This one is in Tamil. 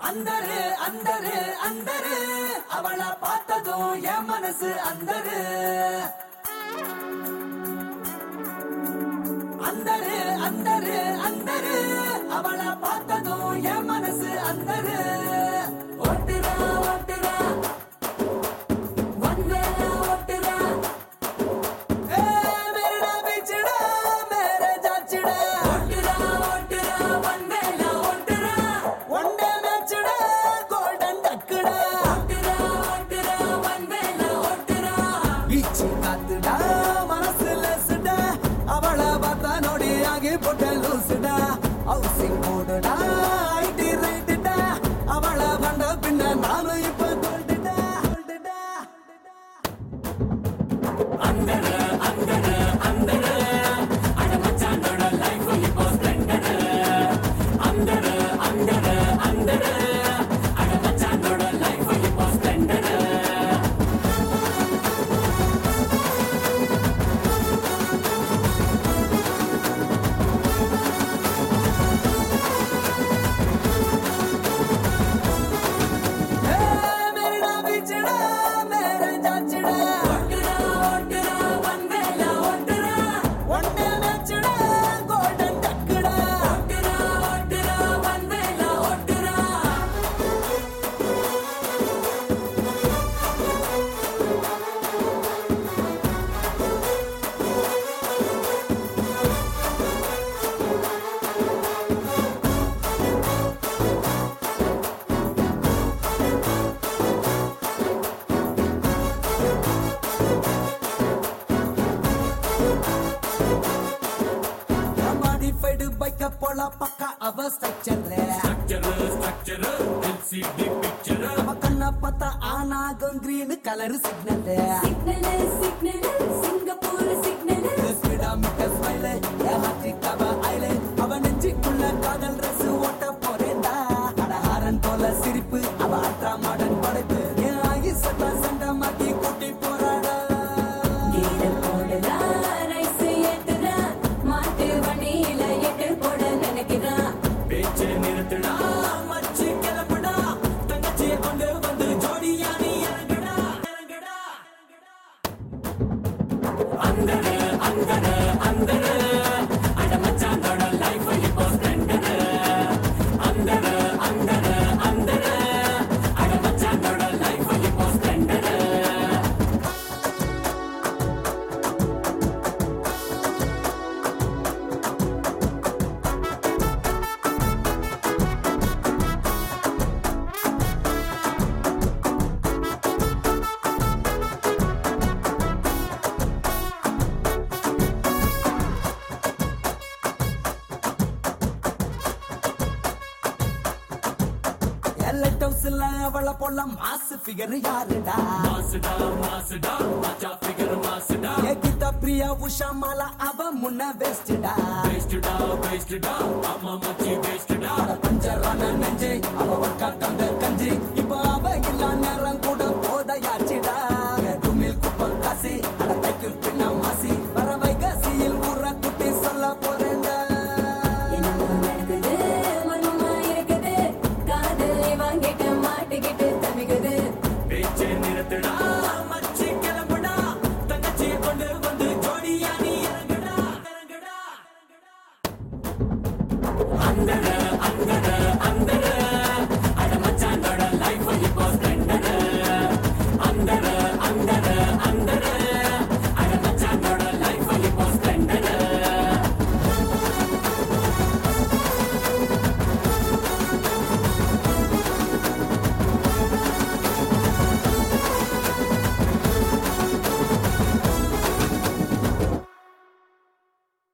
அந்தரு அந்தரு அந்தரு அவளை பார்த்ததும் என் மனசு அந்தரு அந்தரு அந்தரு அந்தரு அவளை பார்த்ததும் என் மனசு அந்தரு ஓட்டுறா ஓட்டுறா வந்தேல ஓட்டுறா ஏ மேரடா பீச்சுடா மேரே ஜாச்சுடா ஓட்டுறா ஓட்டுறா வந்தேல ஓட்டுறா ஒன்டே மேட்சுடா கோல்டன் டக்குடா ஓட்டுறா ஓட்டுறா வந்தேல ஓட்டுறா பீச்சு காத்துடா மனசு லசுடா அவளை பார்த்தா நோடி ஆகி போட்ட லூசுடா ஹவுசிங் போடுடா ஐடி ரைட்டுடா அவளை கண்ட பின்ன நானும் இப்ப தோல்டுடா தோல்டுடா मेरा बिछड़ा मेरे जाचड़ा ओटरा ओटरा वनवेला ओटरा वनडे मैचड़ा गोल्डन टकड़ा ओटरा ओटरा वनवेला ओटरा மாடிஃபைடு பைக்க போல பக்கா அவ ஸ்ட்ரக்சர்ல அவ கண்ண பார்த்தா ஆனாகும் green colour signal signal signal Singapore signal ஸ்பீடா மிக்க ஸ்மைல் ஏமாற்றி கவ ஐலே அவ நெஞ்சுக்குள்ள காதல் ரசு ஓட்ட போறேன்டா அடஹாரன் போல சிரிப்பு அவ அல்ட்ரா மாடர்ன் படைப்பு என் ஆகி சட்டா சண்டை மாத்தி கூட்டி போறாடா கீரம் போடுறா ரைஸ் ஏத்துறா மாட்டு வண்டியில எட்டு போட நினைக்கிறா பேச்சை நிறுத்துடா மச்சி கிளம்புடா தங்கச்சி கொண்டு வந்து ஜோடியா நீ இறங்குடா இறங்குடா எல்லைட் ஹவுஸ்ல அவளை போல மாசு ஃபிகர் யாருடா ஏகிதா பிரியா உஷா மாலா அவ முன்ன வேஸ்டுடா பஞ்சரான நெஞ்சே அவ